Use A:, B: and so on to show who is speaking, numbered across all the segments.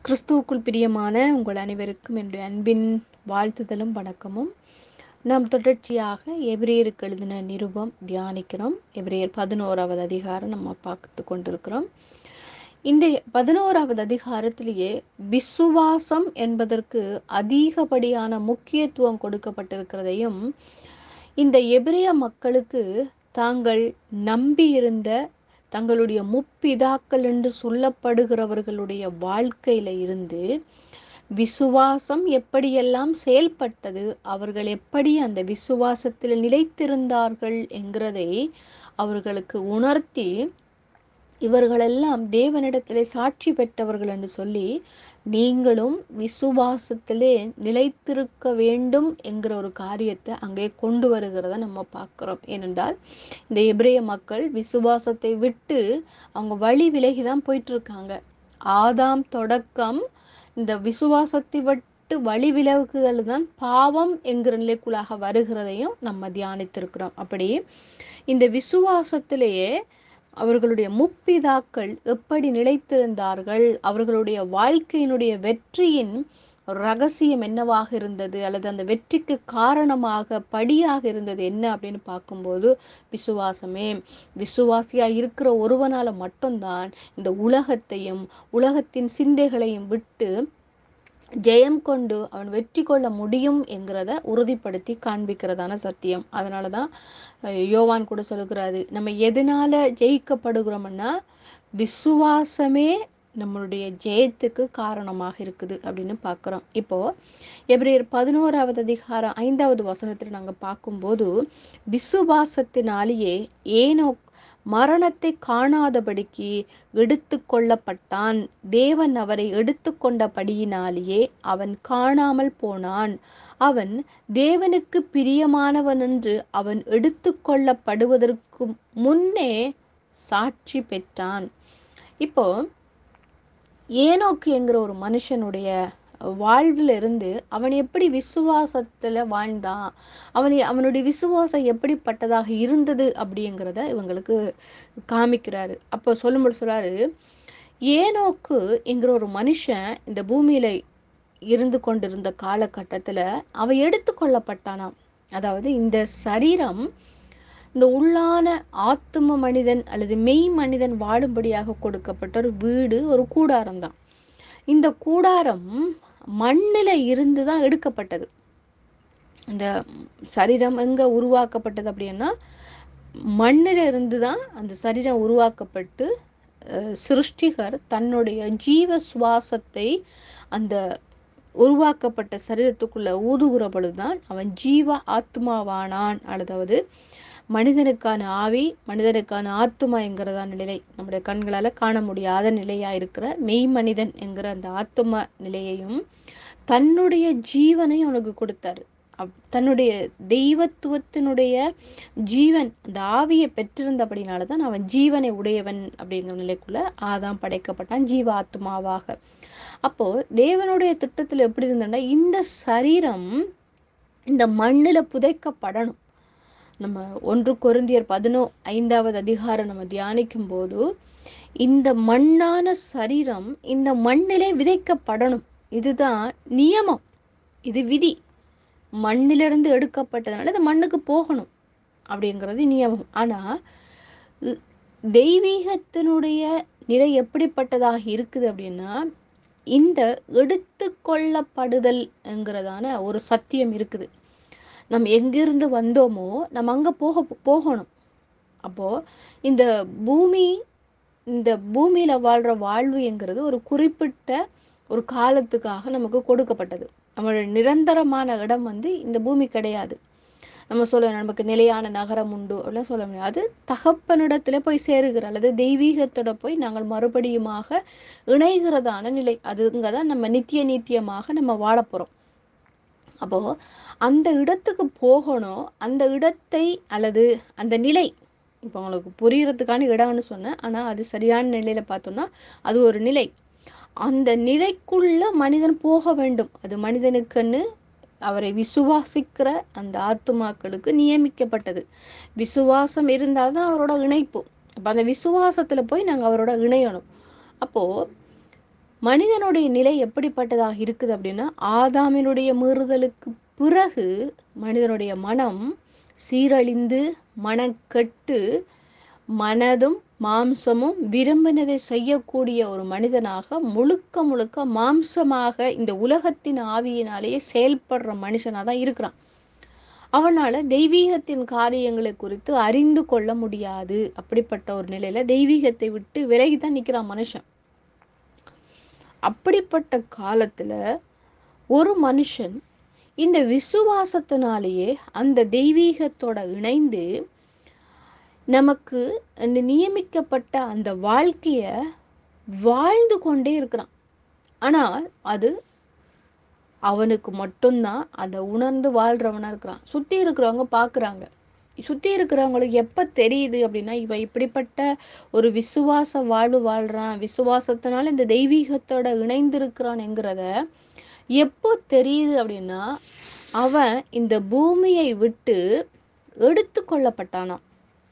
A: கிறிஸ்துவுக்குள் பிரியமான உங்கள் அனைவருக்கும் என்னுடைய அன்பின் வாழ்த்துதலும் வணக்கமும் நாம் தொடர்ச்சியாக எபிரேயருக்கு எழுதின நிருபம் தியானிக்கிறோம் எபிரேயர் பதினோராவது அதிகாரம் நம்ம பார்த்து கொண்டிருக்கிறோம் இந்த பதினோராவது அதிகாரத்திலேயே விசுவாசம் என்பதற்கு அதிகப்படியான முக்கியத்துவம் கொடுக்கப்பட்டிருக்கிறதையும் இந்த எபிரேய மக்களுக்கு தாங்கள் நம்பியிருந்த தங்களுடைய முப்பிதாக்கள் என்று சொல்லப்படுகிறவர்களுடைய வாழ்க்கையில இருந்து விசுவாசம் எப்படியெல்லாம் செயல்பட்டது அவர்கள் எப்படி அந்த விசுவாசத்தில் நிலைத்திருந்தார்கள் என்கிறதை அவர்களுக்கு உணர்த்தி இவர்களெல்லாம் தேவனிடத்திலே சாட்சி பெற்றவர்கள் என்று சொல்லி நீங்களும் விசுவாசத்திலே நிலைத்திருக்க வேண்டும் என்கிற ஒரு காரியத்தை அங்கே கொண்டு வருகிறத நம்ம பார்க்குறோம் ஏனென்றால் இந்த எபிரேய மக்கள் விசுவாசத்தை விட்டு அவங்க வழி விலகி தான் போயிட்டு இருக்காங்க ஆதாம் தொடக்கம் இந்த விசுவாசத்தை விட்டு வழி விலகுதல் தான் பாவம் என்கிற நிலைக்குள்ளாக வருகிறதையும் நம்ம தியானித்திருக்கிறோம் அப்படி இந்த விசுவாசத்திலேயே அவர்களுடைய முப்பிதாக்கள் எப்படி நிலைத்திருந்தார்கள் அவர்களுடைய வாழ்க்கையினுடைய வெற்றியின் ரகசியம் என்னவாக இருந்தது அல்லது அந்த வெற்றிக்கு காரணமாக படியாக இருந்தது என்ன அப்படின்னு பார்க்கும்போது விசுவாசமே விசுவாசியா இருக்கிற ஒருவனால மட்டும்தான் இந்த உலகத்தையும் உலகத்தின் சிந்தைகளையும் விட்டு ஜெயம் கொண்டு அவன் வெற்றி கொள்ள முடியும் என்கிறத உறுதிப்படுத்தி காண்பிக்கிறதான சத்தியம் அதனால தான் யோவான் கூட சொல்லுகிறாரு நம்ம எதனால ஜெயிக்கப்படுகிறோம்னா விசுவாசமே நம்மளுடைய ஜெயத்துக்கு காரணமாக இருக்குது அப்படின்னு பார்க்குறோம் இப்போ எப்ரியர் பதினோராவது அதிகாரம் ஐந்தாவது வசனத்தில் நாங்கள் பார்க்கும்போது விசுவாசத்தினாலேயே ஏனோ மரணத்தை காணாதபடிக்கு எடுத்து கொள்ளப்பட்டான் தேவன் அவரை எடுத்துக்கொண்டபடியினாலேயே அவன் காணாமல் போனான் அவன் தேவனுக்கு பிரியமானவன் என்று அவன் எடுத்து கொள்ளப்படுவதற்கு முன்னே சாட்சி பெற்றான் இப்போ ஏனோக்கு என்கிற ஒரு மனுஷனுடைய வாழ்வில் இருந்து அவன் எப்படி விசுவாசத்தில் வாழ்ந்தான் அவன் அவனுடைய விசுவாசம் எப்படிப்பட்டதாக இருந்தது அப்படிங்கிறத இவங்களுக்கு காமிக்கிறாரு அப்போ சொல்லும்போது சொல்றாரு ஏனோக்கு என்கிற ஒரு மனுஷன் இந்த பூமியில இருந்து கொண்டிருந்த காலகட்டத்தில் அவன் எடுத்து கொள்ளப்பட்டானாம் அதாவது இந்த சரீரம் இந்த உள்ளான ஆத்தும மனிதன் அல்லது மெய் மனிதன் வாழும்படியாக கொடுக்கப்பட்ட ஒரு வீடு ஒரு கூடாரம் தான் இந்த கூடாரம் மண்ணில் இருந்து தான் எடுக்கப்பட்டது இந்த சரீரம் எங்கே உருவாக்கப்பட்டது அப்படின்னா மண்ணில் இருந்து தான் அந்த சரீரம் உருவாக்கப்பட்டு சிருஷ்டிகர் தன்னுடைய ஜீவ சுவாசத்தை அந்த உருவாக்கப்பட்ட சரீரத்துக்குள்ள ஊதுகிற பொழுதுதான் அவன் ஜீவ ஆத்மாவானான் அதாவது மனிதனுக்கான ஆவி மனிதனுக்கான ஆத்மா என்கிறதான நிலை நம்முடைய கண்களால் காண முடியாத நிலையாக இருக்கிற மெய் மனிதன் என்கிற அந்த ஆத்ம நிலையையும் தன்னுடைய ஜீவனையும் அவனுக்கு கொடுத்தாரு தன்னுடைய தெய்வத்துவத்தினுடைய ஜீவன் அந்த ஆவியை பெற்றிருந்தபடினால தான் அவன் ஜீவனை உடையவன் அப்படிங்கிற நிலைக்குள்ள ஆதாம் படைக்கப்பட்டான் ஜீவ ஆத்மாவாக அப்போ தேவனுடைய திட்டத்தில் எப்படி இருந்ததுன்னா இந்த சரீரம் இந்த மண்ணில் புதைக்கப்படணும் நம்ம ஒன்று கொருந்தியர் பதினோ ஐந்தாவது அதிகாரம் நம்ம தியானிக்கும் போது இந்த மண்ணான சரீரம் இந்த மண்ணிலே விதைக்கப்படணும் இதுதான் நியமம் இது விதி மண்ணிலிருந்து எடுக்கப்பட்டதுனால இந்த மண்ணுக்கு போகணும் அப்படிங்கிறது நியமம் ஆனால் தெய்வீகத்தினுடைய நிலை எப்படிப்பட்டதாக இருக்குது அப்படின்னா இந்த எடுத்து கொள்ளப்படுதல்ங்கிறதான ஒரு சத்தியம் இருக்குது நம்ம எங்கிருந்து வந்தோமோ நம்ம அங்கே போக போகணும் அப்போது இந்த பூமி இந்த பூமியில் வாழ்கிற வாழ்வுங்கிறது ஒரு குறிப்பிட்ட ஒரு காலத்துக்காக நமக்கு கொடுக்கப்பட்டது நம்மளோட நிரந்தரமான இடம் வந்து இந்த பூமி கிடையாது நம்ம சொல்ல நமக்கு நிலையான நகரம் உண்டு அப்படிலாம் சொல்ல முடியாது அது தகப்பனிடத்துல போய் சேருகிற அல்லது தெய்வீகத்தோட போய் நாங்கள் மறுபடியுமாக இணைகிறதான நிலை அதுங்க தான் நம்ம நித்திய நித்தியமாக நம்ம வாழப்போகிறோம் அப்போ அந்த இடத்துக்கு போகணும் அந்த இடத்தை அல்லது அந்த நிலை இப்போ உங்களுக்கு புரியறதுக்கான இடம்னு சொன்னேன் ஆனால் அது சரியான நிலையில பார்த்தோம்னா அது ஒரு நிலை அந்த நிலைக்குள்ள மனிதன் போக வேண்டும் அது மனிதனுக்குன்னு அவரை விசுவாசிக்கிற அந்த ஆத்துமாக்களுக்கு நியமிக்கப்பட்டது விசுவாசம் இருந்தால்தான் அவரோட இணைப்பு அப்போ அந்த விசுவாசத்தில் போய் நாங்கள் அவரோட இணையணும் அப்போது மனிதனுடைய நிலை எப்படிப்பட்டதாக இருக்குது அப்படின்னா ஆதாமினுடைய மீறுதலுக்கு பிறகு மனிதனுடைய மனம் சீரழிந்து மனக்கெட்டு மனதும் மாம்சமும் விரும்பினதை செய்யக்கூடிய ஒரு மனிதனாக முழுக்க முழுக்க மாம்சமாக இந்த உலகத்தின் ஆவியினாலேயே செயல்படுற மனுஷனாக தான் இருக்கிறான் அவனால் தெய்வீகத்தின் காரியங்களை குறித்து அறிந்து கொள்ள முடியாது அப்படிப்பட்ட ஒரு நிலையில தெய்வீகத்தை விட்டு விலகி தான் நிற்கிறான் மனுஷன் அப்படிப்பட்ட காலத்துல ஒரு மனுஷன் இந்த விசுவாசத்தினாலேயே அந்த தெய்வீகத்தோட இணைந்து நமக்கு அந்த நியமிக்கப்பட்ட அந்த வாழ்க்கைய வாழ்ந்து கொண்டே இருக்கிறான் ஆனால் அது அவனுக்கு மட்டும்தான் அதை உணர்ந்து வாழ்றவனா இருக்கிறான் சுத்தி இருக்கிறவங்க பார்க்குறாங்க சுத்தி இருக்கிறவங்களுக்கு எப்ப தெரியுது அப்படின்னா இவன் இப்படிப்பட்ட ஒரு விசுவாச வாழ்வு வாழ்றான் விசுவாசத்தினால இந்த தெய்வீகத்தோட இணைந்திருக்கிறான்ங்கிறத எப்போ தெரியுது அப்படின்னா அவன் இந்த பூமியை விட்டு எடுத்து கொள்ளப்பட்டானாம்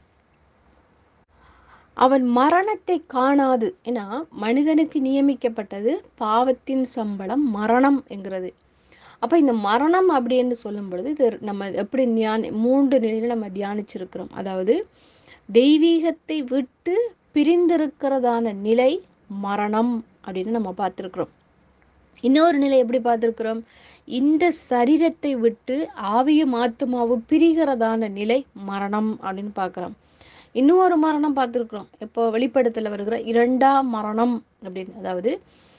A: அவன் மரணத்தை காணாது ஏன்னா மனிதனுக்கு நியமிக்கப்பட்டது பாவத்தின் சம்பளம் மரணம் என்கிறது அப்ப இந்த மரணம் அப்படின்னு சொல்லும் பொழுது இது நம்ம எப்படி தியானி மூன்று நிலையில நம்ம தியானிச்சிருக்கிறோம் அதாவது தெய்வீகத்தை விட்டு பிரிந்திருக்கிறதான நிலை மரணம் அப்படின்னு நம்ம பார்த்துருக்குறோம் இன்னொரு நிலை எப்படி பார்த்துருக்குறோம் இந்த சரீரத்தை விட்டு ஆவியும் ஆத்மாவும் பிரிகிறதான நிலை மரணம் அப்படின்னு பார்க்குறோம் இன்னொரு மரணம் பார்த்துருக்குறோம் இப்போ வெளிப்படுத்தல வருகிற இரண்டாம் மரணம் அப்படின்னு அதாவது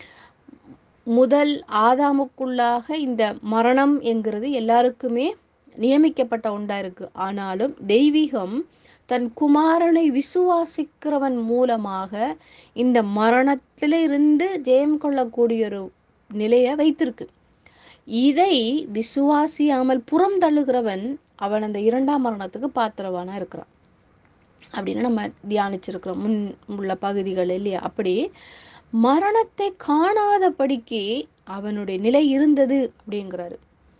A: முதல் ஆதாமுக்குள்ளாக இந்த மரணம் என்கிறது எல்லாருக்குமே நியமிக்கப்பட்ட ஒன்றா இருக்கு ஆனாலும் தெய்வீகம் தன் குமாரனை விசுவாசிக்கிறவன் மூலமாக இந்த மரணத்திலிருந்து ஜெயம் கொள்ளக்கூடிய ஒரு நிலையை வைத்திருக்கு இதை விசுவாசியாமல் புறம் தள்ளுகிறவன் அவன் அந்த இரண்டாம் மரணத்துக்கு பாத்திரவானா இருக்கிறான் அப்படின்னு நம்ம தியானிச்சிருக்கிறோம் முன் உள்ள பகுதிகள் இல்லையா அப்படி மரணத்தை காணாதபடிக்கு அவனுடைய நிலை இருந்தது அப்படிங்கிறாரு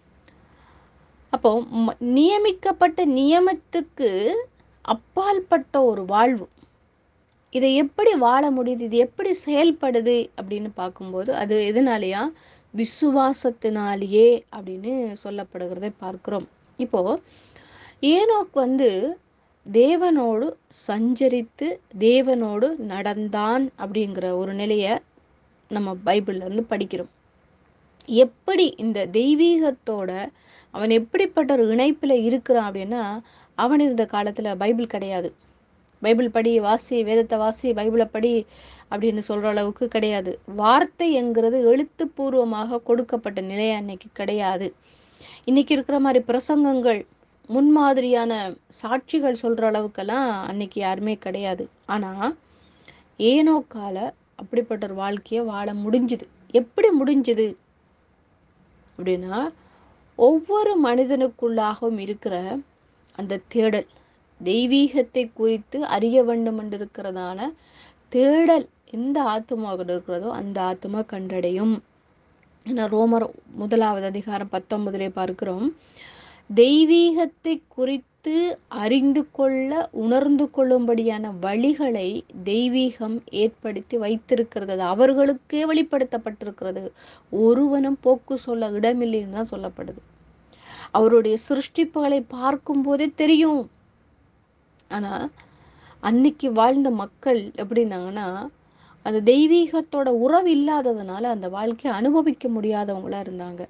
A: அப்போ ம- நியமிக்கப்பட்ட நியமத்துக்கு அப்பாற்பட்ட ஒரு வாழ்வு இதை எப்படி வாழ முடியுது இது எப்படி செயல்படுது அப்படின்னு பார்க்கும்போது அது எதனாலயா விசுவாசத்தினாலேயே அப்படின்னு சொல்லப்படுகிறதை பார்க்கிறோம் இப்போ ஏனோக் வந்து தேவனோடு சஞ்சரித்து தேவனோடு நடந்தான் அப்படிங்கிற ஒரு நிலையை நம்ம பைபிள்ல இருந்து படிக்கிறோம் எப்படி இந்த தெய்வீகத்தோட அவன் எப்படிப்பட்ட ஒரு இணைப்புல இருக்கிறான் அப்படின்னா அவன் இருந்த காலத்துல பைபிள் கிடையாது பைபிள் படி வாசி வேதத்தை வாசி பைபிளை படி அப்படின்னு சொல்ற அளவுக்கு கிடையாது வார்த்தை என்கிறது எழுத்துப்பூர்வமாக கொடுக்கப்பட்ட நிலை அன்னைக்கு கிடையாது இன்னைக்கு இருக்கிற மாதிரி பிரசங்கங்கள் முன்மாதிரியான சாட்சிகள் சொல்ற அளவுக்கெல்லாம் அன்னைக்கு யாருமே கிடையாது ஆனா ஏனோக்கால அப்படிப்பட்ட ஒரு வாழ்க்கையை வாழ முடிஞ்சுது எப்படி முடிஞ்சுது அப்படின்னா ஒவ்வொரு மனிதனுக்குள்ளாகவும் இருக்கிற அந்த தேடல் தெய்வீகத்தை குறித்து அறிய வேண்டும் என்று இருக்கிறதான தேடல் எந்த ஆத்மாவில் இருக்கிறதோ அந்த ஆத்மா கண்டடையும் ஏன்னா ரோமர் முதலாவது அதிகாரம் பத்தொன்பதிலே பார்க்கிறோம் தெய்வீகத்தை குறித்து அறிந்து கொள்ள உணர்ந்து கொள்ளும்படியான வழிகளை தெய்வீகம் ஏற்படுத்தி வைத்திருக்கிறது அது அவர்களுக்கே வெளிப்படுத்தப்பட்டிருக்கிறது ஒருவனும் போக்கு சொல்ல இடமில்லைன்னு தான் சொல்லப்படுது அவருடைய சிருஷ்டிப்புகளை பார்க்கும் போதே தெரியும் ஆனா அன்னைக்கு வாழ்ந்த மக்கள் எப்படின்னாங்கன்னா அந்த தெய்வீகத்தோட உறவு இல்லாததுனால அந்த வாழ்க்கையை அனுபவிக்க முடியாதவங்களா இருந்தாங்க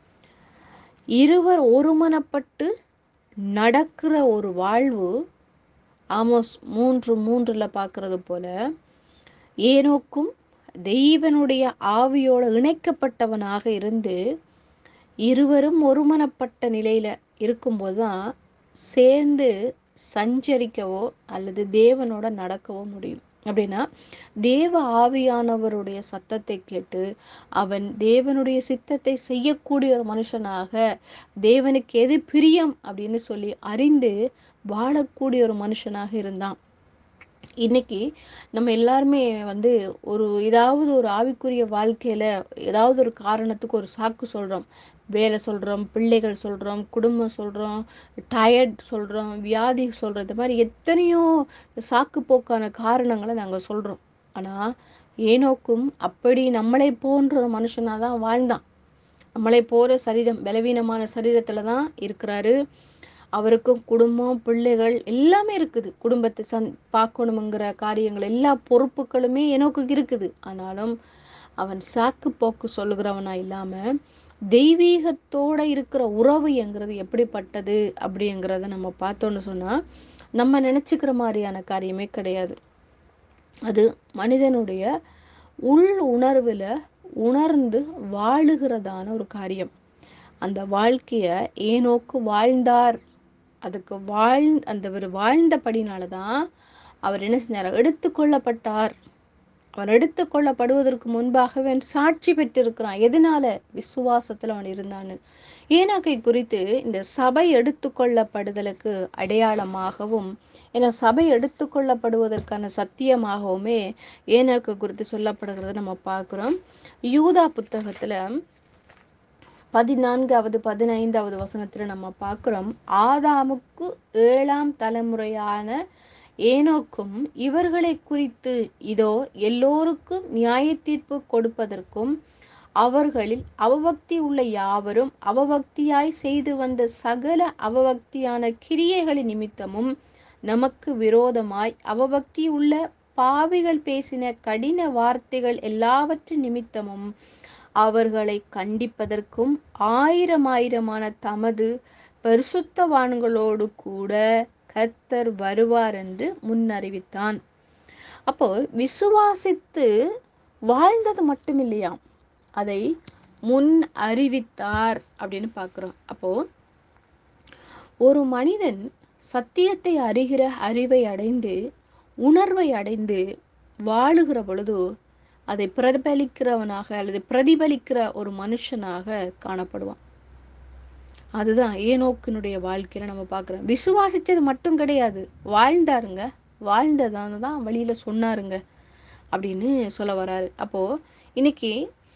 A: இருவர் ஒருமனப்பட்டு நடக்கிற ஒரு வாழ்வு ஆமோஸ் மூன்று மூன்றுல பார்க்கறது போல ஏனோக்கும் தெய்வனுடைய ஆவியோட இணைக்கப்பட்டவனாக இருந்து இருவரும் ஒருமனப்பட்ட நிலையில இருக்கும்போது தான் சேர்ந்து சஞ்சரிக்கவோ அல்லது தேவனோட நடக்கவோ முடியும் அப்படின்னா தேவ ஆவியானவருடைய சத்தத்தை கேட்டு அவன் தேவனுடைய சித்தத்தை செய்யக்கூடிய ஒரு மனுஷனாக தேவனுக்கு எது பிரியம் அப்படின்னு சொல்லி அறிந்து வாழக்கூடிய ஒரு மனுஷனாக இருந்தான் இன்னைக்கு நம்ம எல்லாருமே வந்து ஒரு ஏதாவது ஒரு ஆவிக்குரிய வாழ்க்கையில ஏதாவது ஒரு காரணத்துக்கு ஒரு சாக்கு சொல்றோம் வேலை சொல்றோம் பிள்ளைகள் சொல்றோம் குடும்பம் சொல்றோம் டயர்ட் சொல்றோம் வியாதி சொல்றோம் இந்த மாதிரி எத்தனையோ சாக்கு போக்கான காரணங்களை நாங்க சொல்றோம் ஆனா ஏனோக்கும் அப்படி நம்மளை போன்ற ஒரு மனுஷனாக தான் வாழ்ந்தான் நம்மளை போற சரீரம் பலவீனமான சரீரத்துல தான் இருக்கிறாரு அவருக்கும் குடும்பம் பிள்ளைகள் எல்லாமே இருக்குது குடும்பத்தை சந் பார்க்கணுங்கிற காரியங்கள் எல்லா பொறுப்புகளுமே எனக்கு இருக்குது ஆனாலும் அவன் சாக்கு போக்கு சொல்லுகிறவனா இல்லாம தெய்வீகத்தோட இருக்கிற உறவு என்கிறது எப்படிப்பட்டது அப்படிங்கிறத நம்ம பார்த்தோன்னு சொன்னா நம்ம நினைச்சுக்கிற மாதிரியான காரியமே கிடையாது அது மனிதனுடைய உள் உணர்வுல உணர்ந்து வாழுகிறதான ஒரு காரியம் அந்த வாழ்க்கைய ஏனோக்கு வாழ்ந்தார் அதுக்கு வாழ் அந்த அவர் வாழ்ந்தபடினால தான் அவர் என்ன செஞ்சார் எடுத்துக்கொள்ளப்பட்டார் அவன் எடுத்துக்கொள்ளப்படுவதற்கு முன்பாகவே அவன் சாட்சி பெற்றிருக்கிறான் எதனால விசுவாசத்துல அவன் இருந்தான்னு ஏனாக்கை குறித்து இந்த சபை எடுத்துக்கொள்ளப்படுதலுக்கு அடையாளமாகவும் ஏன்னா சபை எடுத்துக்கொள்ளப்படுவதற்கான சத்தியமாகவுமே ஏனாக்கு குறித்து சொல்லப்படுகிறத நம்ம பார்க்கிறோம் யூதா புத்தகத்துல பதினான்காவது பதினைந்தாவது வசனத்துல நம்ம பார்க்கிறோம் ஆதாமுக்கு ஏழாம் தலைமுறையான ஏனோக்கும் இவர்களை குறித்து இதோ எல்லோருக்கும் நியாய தீர்ப்பு கொடுப்பதற்கும் அவர்களில் அவபக்தி உள்ள யாவரும் அவபக்தியாய் செய்து வந்த சகல அவபக்தியான கிரியைகளின் நிமித்தமும் நமக்கு விரோதமாய் அவபக்தி உள்ள பாவிகள் பேசின கடின வார்த்தைகள் எல்லாவற்றின் நிமித்தமும் அவர்களை கண்டிப்பதற்கும் ஆயிரம் ஆயிரமான தமது பரிசுத்தவான்களோடு கூட கர்த்தர் வருவார் என்று முன்னறிவித்தான் அப்போ விசுவாசித்து வாழ்ந்தது மட்டும் இல்லையாம் அதை முன் அறிவித்தார் அப்படின்னு பார்க்குறோம் அப்போ ஒரு மனிதன் சத்தியத்தை அறிகிற அறிவை அடைந்து உணர்வை அடைந்து வாழுகிற பொழுது அதை பிரதிபலிக்கிறவனாக அல்லது பிரதிபலிக்கிற ஒரு மனுஷனாக காணப்படுவான் அதுதான் ஏனோக்கினுடைய வாழ்க்கையில நம்ம பார்க்குறோம் விசுவாசிச்சது மட்டும் கிடையாது வாழ்ந்தாருங்க வாழ்ந்ததான தான் வழியில சொன்னாருங்க அப்படின்னு சொல்ல வராரு அப்போ இன்னைக்கு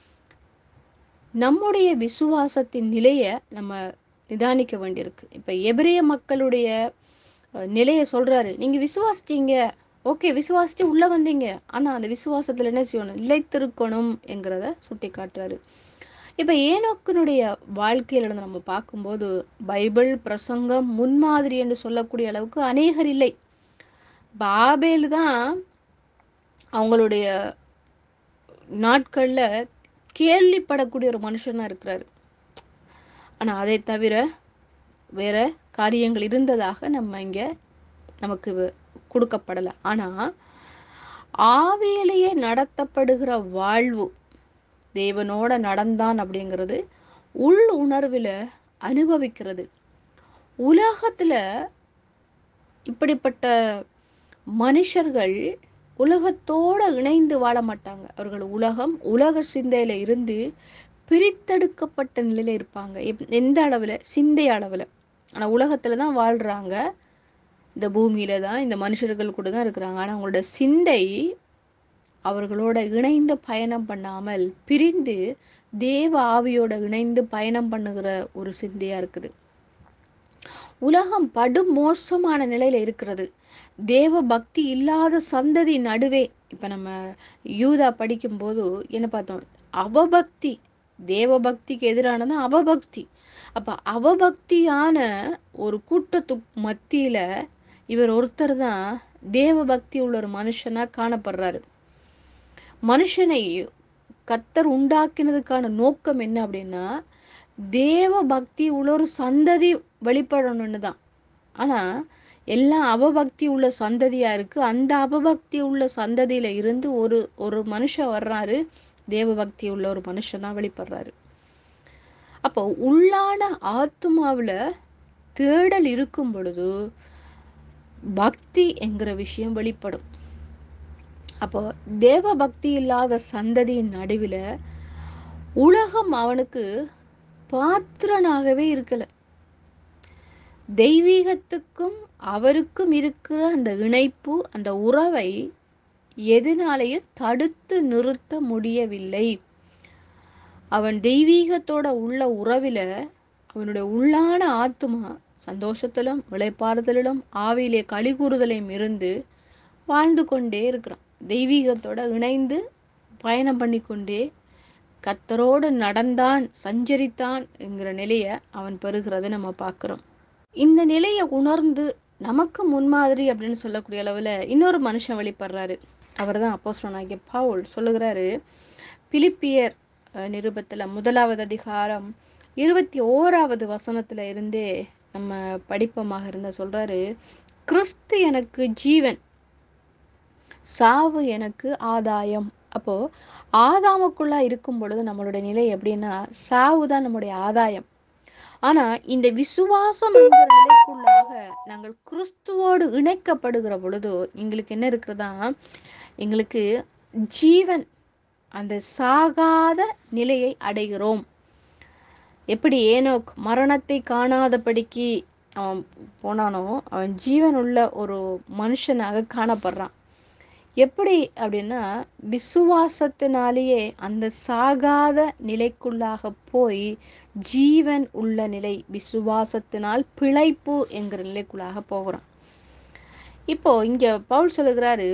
A: நம்முடைய விசுவாசத்தின் நிலையை நம்ம நிதானிக்க வேண்டியிருக்கு இப்போ எபிரேய மக்களுடைய அஹ், நிலையை சொல்றாரு நீங்க விசுவாசித்தீங்க ஓகே விசுவாசிச்சு உள்ள வந்தீங்க ஆனா அந்த விசுவாசத்துல என்ன செய்யணும் நிலைத்திருக்கணும் என்கிறத சுட்டி காட்டுறாரு இப்ப ஏனோக்கினுடைய வாழ்க்கையில இருந்து நம்ம பார்க்கும்போது பைபிள் பிரசங்கம் முன்மாதிரி என்று சொல்லக்கூடிய அளவுக்கு அநேகர் இல்லை பாபேல் தான் அவங்களுடைய நாட்கள்ல கேள்விப்படக்கூடிய ஒரு மனுஷனா இருக்கிறாரு ஆனா அதை தவிர வேற காரியங்கள் இருந்ததாக நம்ம இங்க நமக்கு கொடுக்கப்படலை ஆனா ஆவியிலேயே நடத்தப்படுகிற வாழ்வு தேவனோட நடந்தான் அப்படிங்கிறது உள் உணர்வில் அனுபவிக்கிறது உலகத்துல இப்படிப்பட்ட மனுஷர்கள் உலகத்தோட இணைந்து வாழ மாட்டாங்க அவர்கள் உலகம் உலக சிந்தையில இருந்து பிரித்தெடுக்கப்பட்ட நிலையில இருப்பாங்க எப்- எந்த அளவுல சிந்தை அளவுல ஆனா உலகத்துல தான் வாழ்றாங்க இந்த பூமியில தான் இந்த மனுஷர்கள் கூட தான் இருக்கிறாங்க ஆனா அவங்களோட சிந்தை அவர்களோட இணைந்து பயணம் பண்ணாமல் பிரிந்து தேவ ஆவியோட இணைந்து பயணம் பண்ணுகிற ஒரு சிந்தையா இருக்குது உலகம் படு மோசமான நிலையில இருக்கிறது தேவ பக்தி இல்லாத சந்ததி நடுவே இப்ப நம்ம யூதா படிக்கும்போது என்ன பார்த்தோம் அவபக்தி தேவ பக்திக்கு எதிரானது அவபக்தி அப்ப அவபக்தியான ஒரு கூட்டத்து மத்தியில இவர் ஒருத்தர் தான் தேவ பக்தி உள்ள ஒரு மனுஷனா காணப்படுறாரு மனுஷனை கத்தர் உண்டாக்கினதுக்கான நோக்கம் என்ன அப்படின்னா தேவ பக்தி உள்ள ஒரு சந்ததி வெளிப்படணும்னு தான் ஆனா எல்லாம் அவபக்தி உள்ள சந்ததியா இருக்கு அந்த அவபக்தி உள்ள சந்ததியில இருந்து ஒரு ஒரு மனுஷன் வர்றாரு தேவ பக்தி உள்ள ஒரு மனுஷன் தான் வெளிப்படுறாரு அப்போ உள்ளான ஆத்மாவுல தேடல் இருக்கும் பொழுது பக்தி என்கிற விஷயம் வெளிப்படும் அப்போ தேவ பக்தி இல்லாத சந்ததியின் நடுவில் உலகம் அவனுக்கு பாத்திரனாகவே இருக்கல தெய்வீகத்துக்கும் அவருக்கும் இருக்கிற அந்த இணைப்பு அந்த உறவை எதனாலையும் தடுத்து நிறுத்த முடியவில்லை அவன் தெய்வீகத்தோட உள்ள உறவில அவனுடைய உள்ளான ஆத்மா சந்தோஷத்திலும் விளைப்பாறுதலிலும் ஆவியிலே களி கூறுதலையும் இருந்து வாழ்ந்து கொண்டே இருக்கிறான் தெய்வீகத்தோட இணைந்து பயணம் பண்ணிக்கொண்டே கத்தரோடு நடந்தான் சஞ்சரித்தான் என்கிற நிலையை அவன் பெறுகிறதை நம்ம பார்க்குறோம் இந்த நிலையை உணர்ந்து நமக்கு முன்மாதிரி அப்படின்னு சொல்லக்கூடிய அளவில் இன்னொரு மனுஷன் வெளிப்படுறாரு அவர் தான் அப்போஸ்தலனாகிய பவுல் சொல்லுகிறாரு பிலிப்பியர் அஹ், நிருபத்துல முதலாவது அதிகாரம் இருபத்தி ஓராவது வசனத்துல இருந்தே நம்ம படிப்பமாக இருந்த சொல்றாரு கிறிஸ்து எனக்கு ஜீவன் சாவு எனக்கு ஆதாயம் அப்போ ஆதாமுக்குள்ளா இருக்கும் பொழுது நம்மளுடைய நிலை எப்படின்னா சாவு தான் நம்முடைய ஆதாயம் ஆனா இந்த விசுவாசம் என்கிற நிலைக்குள்ளாக நாங்கள் கிறிஸ்துவோடு இணைக்கப்படுகிற பொழுது எங்களுக்கு என்ன இருக்கிறதா எங்களுக்கு ஜீவன் அந்த சாகாத நிலையை அடைகிறோம் எப்படி ஏனோக் மரணத்தை காணாதபடிக்கு அவன் போனானோ அவன் ஜீவன் உள்ள ஒரு மனுஷனாக காணப்படுறான் எப்படி அப்படின்னா விசுவாசத்தினாலேயே அந்த சாகாத நிலைக்குள்ளாக போய் ஜீவன் உள்ள நிலை விசுவாசத்தினால் பிழைப்பு என்கிற நிலைக்குள்ளாக போகிறான் இப்போ இங்க பவுல் சொல்லுகிறாரு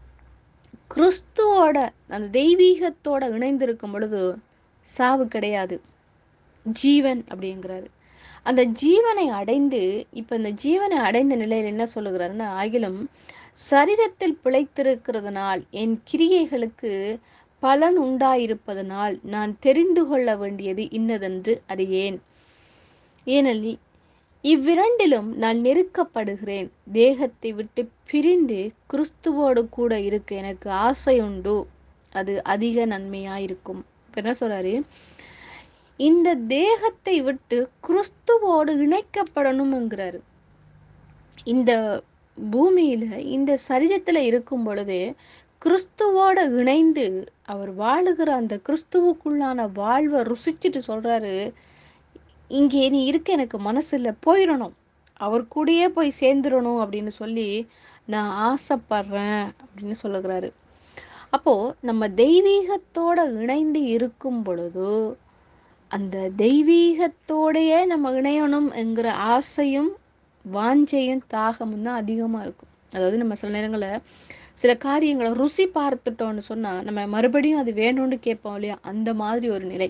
A: கிறிஸ்துவோட அந்த தெய்வீகத்தோட இணைந்திருக்கும் பொழுது சாவு கிடையாது ஜீவன் அப்படிங்கிறாரு அந்த ஜீவனை அடைந்து இப்ப இந்த ஜீவனை அடைந்த நிலையில் என்ன சொல்லுகிறாருன்னா ஆகிலும் சரீரத்தில் பிழைத்திருக்கிறதுனால் என் கிரியைகளுக்கு பலன் உண்டாயிருப்பதனால் நான் தெரிந்து கொள்ள வேண்டியது இன்னதென்று அறியேன் ஏனெனில் இவ்விரண்டிலும் நான் நெருக்கப்படுகிறேன் தேகத்தை விட்டு பிரிந்து கிறிஸ்துவோடு கூட இருக்க எனக்கு ஆசை உண்டு அது அதிக நன்மையாயிருக்கும் இப்ப என்ன சொல்றாரு இந்த தேகத்தை விட்டு கிறிஸ்துவோடு இணைக்கப்படணும்ங்கிறாரு இந்த பூமியில இந்த சரீரத்துல இருக்கும் பொழுது கிறிஸ்துவோட இணைந்து அவர் வாழுகிற அந்த கிறிஸ்துவுக்குள்ளான வாழ்வை ருசிச்சுட்டு சொல்றாரு இங்கே நீ இருக்க எனக்கு மனசு இல்லை போயிடணும் அவர் கூடயே போய் சேர்ந்துடணும் அப்படின்னு சொல்லி நான் ஆசைப்படுறேன் அப்படின்னு சொல்லுகிறாரு அப்போ நம்ம தெய்வீகத்தோட இணைந்து இருக்கும் பொழுது அந்த தெய்வீகத்தோடையே நம்ம இணையணும் என்கிற ஆசையும் வாஞ்சையும் தாகமும் தான் அதிகமாக இருக்கும் அதாவது நம்ம சில நேரங்களில் சில காரியங்களை ருசி பார்த்துட்டோம்னு சொன்னால் நம்ம மறுபடியும் அது வேணும்னு கேட்போம் இல்லையா அந்த மாதிரி ஒரு நிலை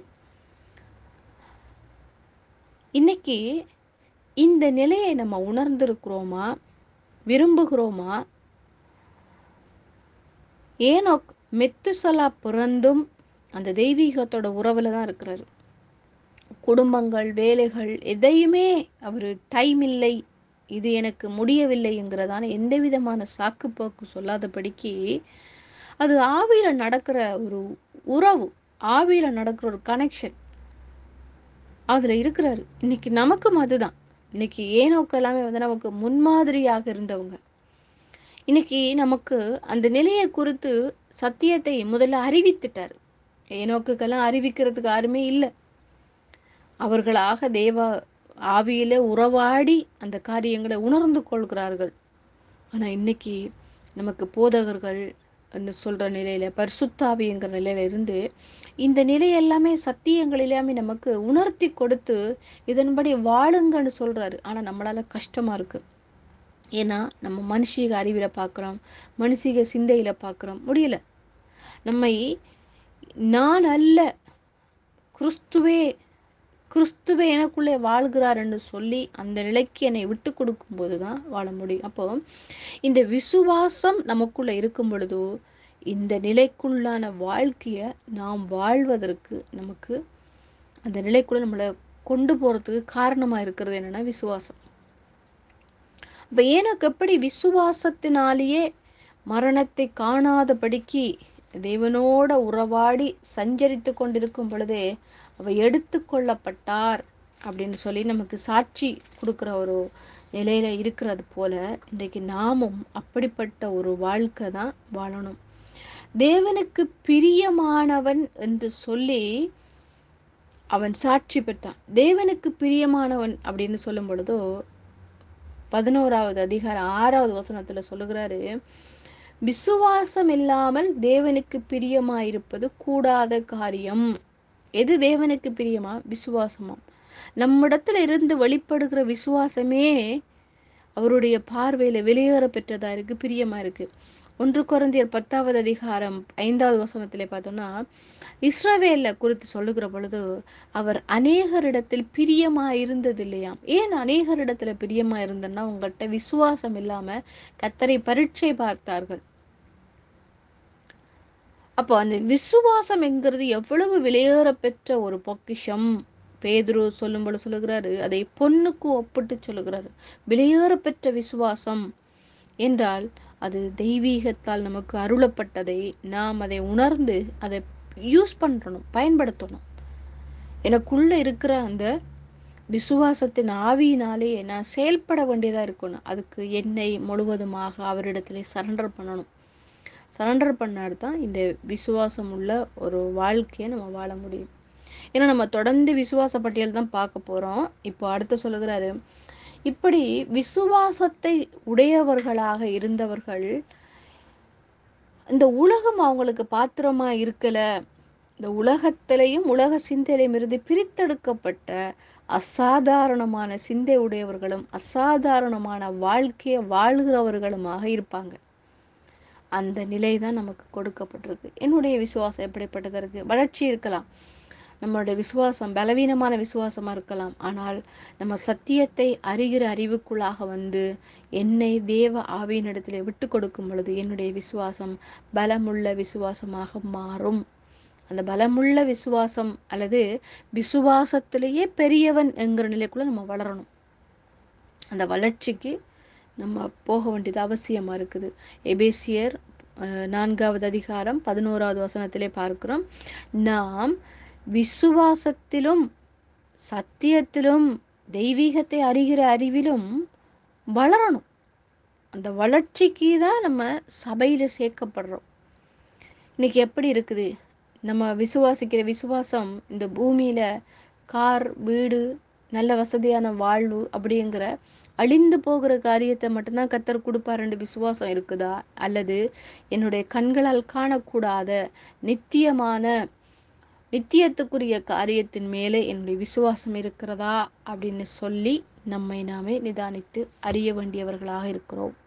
A: இன்னைக்கு இந்த நிலையை நம்ம உணர்ந்திருக்கிறோமா விரும்புகிறோமா ஏனோ மெத்துசலா பிறந்தும் அந்த தெய்வீகத்தோட உறவுல தான் இருக்கிறாரு குடும்பங்கள் வேலைகள் எதையுமே அவர் டைம் இல்லை இது எனக்கு முடியவில்லைங்கிறதான எந்த விதமான சாக்கு போக்கு சொல்லாதபடிக்கு அது ஆவியில நடக்கிற ஒரு உறவு ஆவியில நடக்கிற ஒரு கனெக்ஷன் அதுல இருக்கிறாரு இன்னைக்கு நமக்கும் அதுதான் இன்னைக்கு ஏனோக்கு எல்லாமே வந்து நமக்கு முன்மாதிரியாக இருந்தவங்க இன்னைக்கு நமக்கு அந்த நிலையை குறித்து சத்தியத்தை முதல்ல அறிவித்துட்டார் ஏனோக்குக்கெல்லாம் அறிவிக்கிறதுக்கு யாருமே இல்லை அவர்களாக தேவ ஆவியிலே உறவாடி அந்த காரியங்களை உணர்ந்து கொள்கிறார்கள் ஆனா இன்னைக்கு நமக்கு போதகர்கள் என்று சொல்ற நிலையில பரிசுத்தாவிங்கிற நிலையில இருந்து இந்த நிலை எல்லாமே சத்தியங்கள் எல்லாமே நமக்கு உணர்த்தி கொடுத்து இதன்படி வாழுங்கன்னு சொல்றாரு ஆனா நம்மளால கஷ்டமா இருக்கு ஏன்னா நம்ம மனுஷீக அறிவில பார்க்குறோம் மனுஷீக சிந்தையில பார்க்குறோம் முடியல நம்மை நான் அல்ல கிறிஸ்துவே கிறிஸ்துவே எனக்குள்ளே வாழ்கிறார் என்று சொல்லி அந்த நிலைக்கு என்னை விட்டு கொடுக்கும்போது தான் வாழ முடியும் அப்போ இந்த விசுவாசம் நமக்குள்ள இருக்கும் பொழுதோ இந்த நிலைக்குள்ளான வாழ்க்கையை நாம் வாழ்வதற்கு நமக்கு அந்த நிலைக்குள்ள நம்மளை கொண்டு போறதுக்கு காரணமா இருக்கிறது என்னன்னா விசுவாசம் அப்ப எனக்கு எப்படி விசுவாசத்தினாலேயே மரணத்தை காணாதபடிக்கு தேவனோட உறவாடி சஞ்சரித்து கொண்டிருக்கும் பொழுதே அவ எடுத்து கொள்ளப்பட்டார் அப்படின்னு சொல்லி நமக்கு சாட்சி கொடுக்குற ஒரு நிலையில இருக்கிறது போல இன்றைக்கு நாமும் அப்படிப்பட்ட ஒரு வாழ்க்கை தான் வாழணும் தேவனுக்கு பிரியமானவன் என்று சொல்லி அவன் சாட்சி பெற்றான் தேவனுக்கு பிரியமானவன் அப்படின்னு சொல்லும் பொழுதோ பதினோராவது அதிகாரம் ஆறாவது வசனத்துல சொல்லுகிறாரு விசுவாசம் இல்லாமல் தேவனுக்கு பிரியமாயிருப்பது கூடாத காரியம் எது தேவனுக்கு பிரியமா விசுவாசமா நம்மிடத்துல இருந்து வெளிப்படுகிற விசுவாசமே அவருடைய பார்வையில வெளியேற பெற்றதா இருக்கு பிரியமா இருக்கு ஒன்று குறந்தியர் பத்தாவது அதிகாரம் ஐந்தாவது வசனத்திலே பார்த்தோம்னா இஸ்ரவேல குறித்து சொல்லுகிற பொழுது அவர் அநேகரிடத்தில் பிரியமா இருந்தது இல்லையாம் ஏன் அநேகரிடத்துல பிரியமா இருந்தன்னா உங்கள்கிட்ட விசுவாசம் இல்லாம கத்தரை பரீட்சை பார்த்தார்கள் அப்போ அந்த விசுவாசம் என்கிறது எவ்வளவு விலையேற பெற்ற ஒரு பொக்கிஷம் பேதுரு சொல்லும்போது சொல்லுகிறாரு அதை பொண்ணுக்கு ஒப்பிட்டு சொல்லுகிறாரு விலையேற பெற்ற விசுவாசம் என்றால் அது தெய்வீகத்தால் நமக்கு அருளப்பட்டதை நாம் அதை உணர்ந்து அதை யூஸ் பண்ணணும் பயன்படுத்தணும் எனக்குள்ள இருக்கிற அந்த விசுவாசத்தின் ஆவியினாலே நான் செயல்பட வேண்டியதாக இருக்கணும் அதுக்கு என்னை முழுவதுமாக அவரிடத்துல சரண்டர் பண்ணணும் சரண்டர் பண்ணாடு தான் இந்த விசுவாசம் உள்ள ஒரு வாழ்க்கையை நம்ம வாழ முடியும் ஏன்னா நம்ம தொடர்ந்து விசுவாச பட்டியல் தான் பார்க்க போகிறோம் இப்போ அடுத்து சொல்லுகிறாரு இப்படி விசுவாசத்தை உடையவர்களாக இருந்தவர்கள் இந்த உலகம் அவங்களுக்கு பாத்திரமா இருக்கல இந்த உலகத்திலையும் உலக சிந்தையிலையும் இருந்து பிரித்தெடுக்கப்பட்ட அசாதாரணமான சிந்தை உடையவர்களும் அசாதாரணமான வாழ்க்கையை வாழ்கிறவர்களுமாக இருப்பாங்க அந்த நிலை தான் நமக்கு கொடுக்கப்பட்டிருக்கு என்னுடைய விசுவாசம் எப்படிப்பட்டதா இருக்கு வளர்ச்சி இருக்கலாம் நம்மளுடைய விசுவாசம் பலவீனமான விசுவாசமா இருக்கலாம் ஆனால் நம்ம சத்தியத்தை அறிகிற அறிவுக்குள்ளாக வந்து என்னை தேவ ஆவியினிடத்திலே விட்டு கொடுக்கும் பொழுது என்னுடைய விசுவாசம் பலமுள்ள விசுவாசமாக மாறும் அந்த பலமுள்ள விசுவாசம் அல்லது விசுவாசத்திலேயே பெரியவன் என்கிற நிலைக்குள்ள நம்ம வளரணும் அந்த வளர்ச்சிக்கு நம்ம போக வேண்டியது அவசியமா இருக்குது எபேசியர் அஹ், நான்காவது அதிகாரம் பதினோராவது வசனத்திலே பார்க்கிறோம் நாம் விசுவாசத்திலும் சத்தியத்திலும் தெய்வீகத்தை அறிகிற அறிவிலும் வளரணும் அந்த வளர்ச்சிக்கு தான் நம்ம சபையில சேர்க்கப்படுறோம் இன்னைக்கு எப்படி இருக்குது நம்ம விசுவாசிக்கிற விசுவாசம் இந்த பூமியில கார் வீடு நல்ல வசதியான வாழ்வு அப்படிங்கிற அழிந்து போகிற காரியத்தை மட்டும்தான் கத்தர் கொடுப்பாருன்ற விசுவாசம் இருக்குதா அல்லது என்னுடைய கண்களால் காணக்கூடாத நித்தியமான நித்தியத்துக்குரிய காரியத்தின் மேலே என்னுடைய விசுவாசம் இருக்கிறதா அப்படின்னு சொல்லி நம்மை நாமே நிதானித்து அறிய வேண்டியவர்களாக இருக்கிறோம்